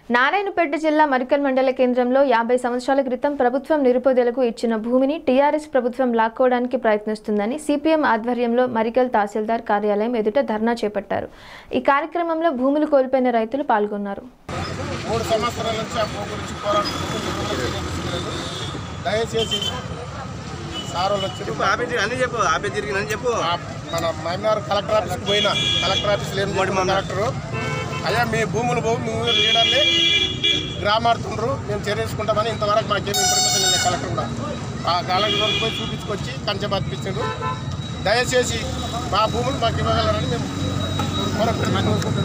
నారాయణపేట జిల్లా మరికల్ మండల కేంద్రంలో యాభై సంవత్సరాల క్రితం ప్రభుత్వం నిరుపేదలకు ఇచ్చిన భూమిని టీఆర్ఎస్ ప్రభుత్వం లాక్కోవడానికి ప్రయత్నిస్తుందని సిపిఎం ఆధ్వర్యంలో మరికల్ తహసీల్దార్ కార్యాలయం ఎదుట ధర్నా చేపట్టారు ఈ కార్యక్రమంలో భూములు కోల్పోయిన రైతులు పాల్గొన్నారు మూడు సంవత్సరాల నుంచి ఆ భూ గురించి పోరాడుతుంది దయచేసి సార్ వాళ్ళు వచ్చి చెప్పు ఆపే తిరిగి అన్ని చెప్పు ఆపే తిరిగి అని చెప్పు ఆ మన మైనార్ కలెక్టర్ ఆఫీస్కి పోయినా కలెక్టర్ ఆఫీస్లో ఏం మోడీ చెప్పిన కలెక్టరు అయ్యా మీ భూములు పోవు మీ ఊరు లీడర్లే గ్రామాడుతుండ్రు మేము చర్యేసుకుంటామని ఇంతవరకు మాకేం ఇన్ఫర్మేషన్ లేదు కలెక్టర్ కూడా ఆ కలెక్టర్ వరకు పోయి చూపించుకొచ్చి కంచె బతికించారు దయచేసి మా భూములు మాకు ఇవ్వగలరని మేము కోరుకుంటున్నాం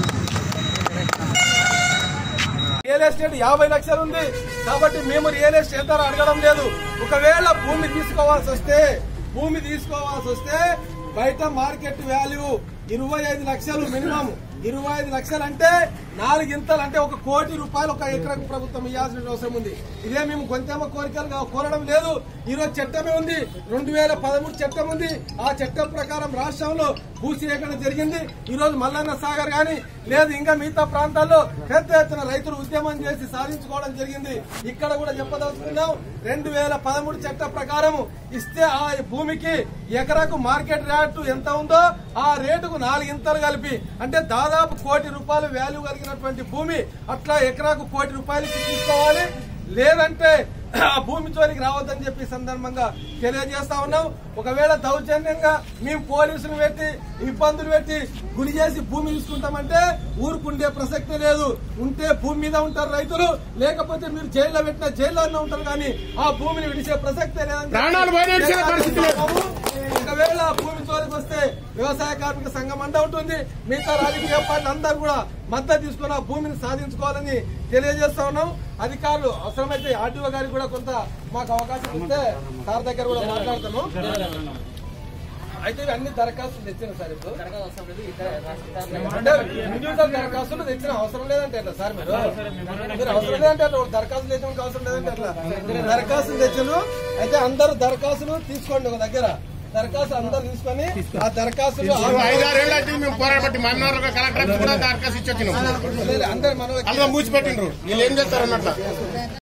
రియల్ ఎస్టేట్ యాభై లక్షలు ఉంది కాబట్టి మేము రియల్ ఎస్టేట్ ధర అడగడం లేదు ఒకవేళ భూమి తీసుకోవాల్సి వస్తే భూమి తీసుకోవాల్సి వస్తే బయట మార్కెట్ వాల్యూ ఇరవై ఐదు లక్షలు మినిమం ఇరవై ఐదు లక్షలు అంటే నాలుగింతలు అంటే ఒక కోటి రూపాయలు ఒక ఎకరకు ప్రభుత్వం ఇవ్వాల్సిన అవసరం ఉంది ఇదే మేము కొంతేమో కోరికలు కోరడం లేదు ఈ రోజు చట్టమే ఉంది రెండు వేల పదమూడు చట్టం ఉంది ఆ చట్టం ప్రకారం రాష్ట్రంలో భూసేకరణ జరిగింది ఈ రోజు మల్లన్న సాగర్ గాని లేదు ఇంకా మిగతా ప్రాంతాల్లో పెద్ద ఎత్తున రైతులు ఉద్యమం చేసి సాధించుకోవడం జరిగింది ఇక్కడ కూడా చెప్పదలుచుకున్నాం రెండు వేల పదమూడు చట్ట ప్రకారం ఇస్తే ఆ భూమికి ఎకరాకు మార్కెట్ రేటు ఎంత ఉందో ఆ రేటుకు నాలుగింతలు కలిపి అంటే దాదాపు కోటి రూపాయలు వాల్యూ కలిగినటువంటి భూమి అట్లా ఎకరాకు కోటి రూపాయలకి తీసుకోవాలి లేదంటే ఆ భూమి జోలికి రావద్దని చెప్పి ఈ సందర్భంగా తెలియజేస్తా ఉన్నాం ఒకవేళ దౌర్జన్యంగా మేము పోలీసులు పెట్టి ఇబ్బందులు పెట్టి గురి చేసి భూమి తీసుకుంటామంటే ఊరుకుండే ప్రసక్తి లేదు ఉంటే భూమి మీద ఉంటారు రైతులు లేకపోతే మీరు జైల్లో పెట్టిన జైల్లోనే ఉంటారు కానీ ఆ భూమిని విడిచే ప్రసక్తే లేదని చెప్పి ప్రాణాలు బయట విడిచే పరిస్థితి లేదు. ఒకవేళ భూమి జోలికి వస్తే వ్యవసాయ కార్మిక సంఘం అంతా ఉంటుంది మిగతా రాజకీయ పార్టీలు అందరూ కూడా మద్దతు తీసుకుని ఆ భూమిని సాధించుకోవాలని తెలియజేస్తా ఉన్నాం అధికారులు అవసరమైతే ఆర్డీఓ గారికి కూడా కొంత మాకు అవకాశం ఇస్తే సార్ దగ్గర కూడా మాట్లాడతాను అయితే ఇవి అన్ని దరఖాస్తులు తెచ్చిన సార్ ఇప్పుడు అంటే ఇండివిజువల్ దరఖాస్తులు తెచ్చిన అవసరం లేదంటే ఎట్లా సార్ మీరు మీరు అవసరం లేదంటే అట్లా దరఖాస్తులు తెచ్చడానికి అవసరం లేదంటే ఎట్లా దరఖాస్తులు తెచ్చారు అయితే అందరూ దరఖాస్తులు తీసుకోండి ఒక దగ్గర దరఖాస్తు అందరు తీసుకొని ఆ దరఖాస్తులు ఇప్పుడు ఐదారేళ్ళ అయితే మేము పోరాడబట్టి మన్నార్ కలెక్టర్ ఆఫీస్ కూడా దరఖాస్తు ఇచ్చి వచ్చినాం అందరు మన అందులో మూసిపెట్టిండ్రు వీళ్ళు ఏం చేస్తారు అన్నట్ల